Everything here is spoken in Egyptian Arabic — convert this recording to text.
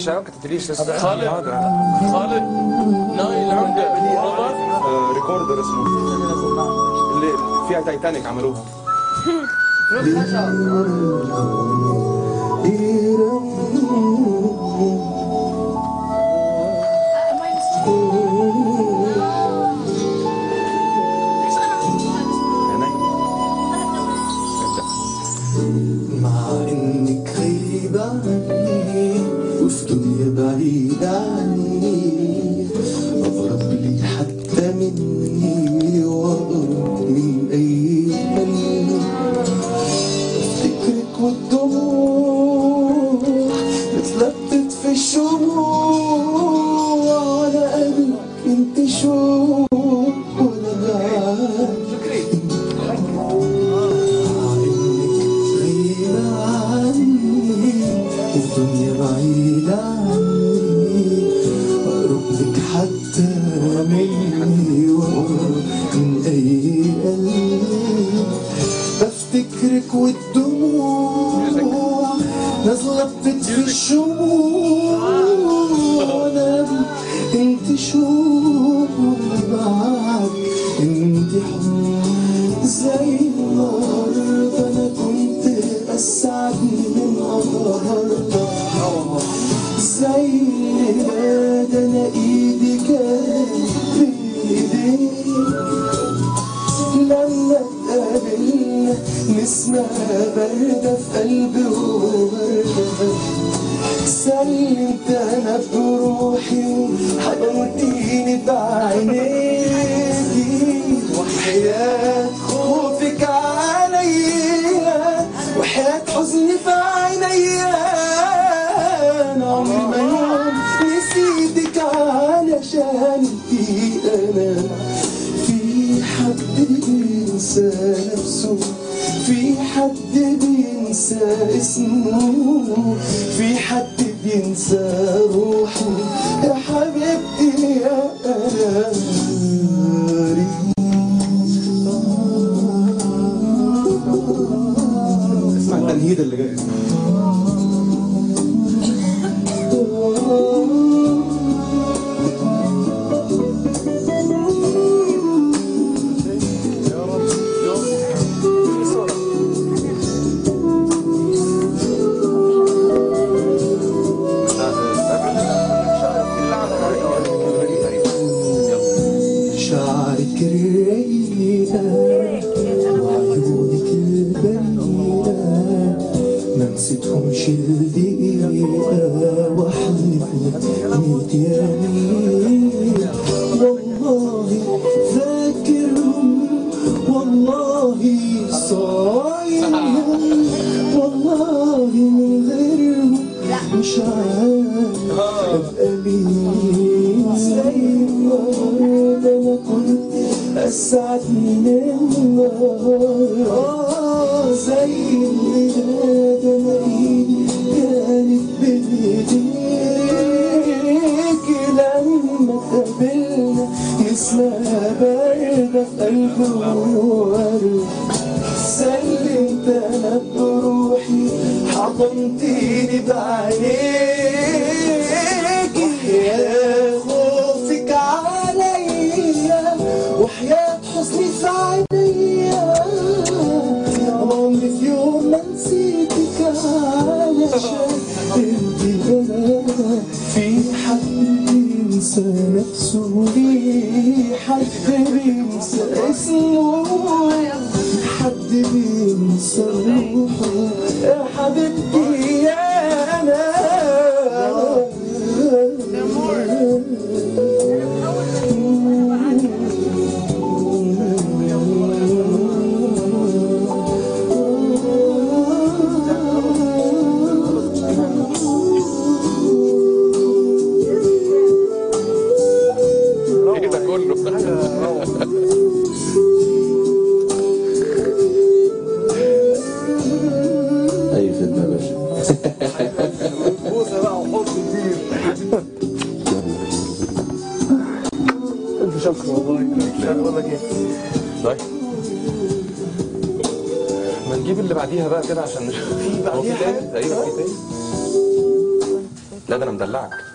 شباب ما كتبتليش لسه خالد خالد نايل عنده ربط آه، ريكوردر اسمه اللي فيها تايتانيك عملوها مع انك غريبة عني وفي دنيا بعيدة عني اقرب لي حتى مني واقرب من اي قلب افتكرك والدموع اتلتت في الشموع على قلبك انت شوق وانا معاك غيبة عني والدنيا بعيدة عني أقرب لك حتى مني وأقرب من أي قلب بفتكرك والدموع نازلة بتطفي الشموع وأنا انت شوق معاك انت حب زي النهارده انا كنت اسعد من النهارده زي الهاد انا ايدي كانت بايديك لما اتقابلنا نسمة باردة في قلبي ووردة سلمت انا بروحي وحضنتيني بعينيكي وحياة خوفك عليا وحياة حزني في عينيا انا عمري ما يوم نسيتك علشان انتي انا في حد بينسى نفسه في حد بينسى اسمه في حد بينسى روحه يا حبيبتي يا قمري اسمع التنهيد اللي جاي شعرك الرقيقة وعيونك البريئة ما نسيتهمش الدقيقة واحلف لك ميت يمين والله فاكرهم والله صايم والله من غيرهم مش عارف ابقى مين زي النهارده انا كنت اسعد من النهار آه زي الليلة ده انا ايدي كانت بايديك لما اتقابلنا نسمة باردة في قلبي وورد سلمت انا بروحي حضنتيني بعينيك يا خوفك عليا وحياة حزني في عينيا عمري في يوم ما نسيتك علشان انت انا في حد بينسى نفسه في حد بينسى اسمه حد بينسى روحه يا حبيبتي يا انا ايه ده كله اي خدمه يا باشا بوسه بقى وحط كتير الف شكر والله مش عارف اقول لك ايه طيب ما نجيب اللي بعديها بقى كده عشان نشوف في هو في بعديها تاني حاجة؟ تقريبا في تاني لا ده انا مدلعك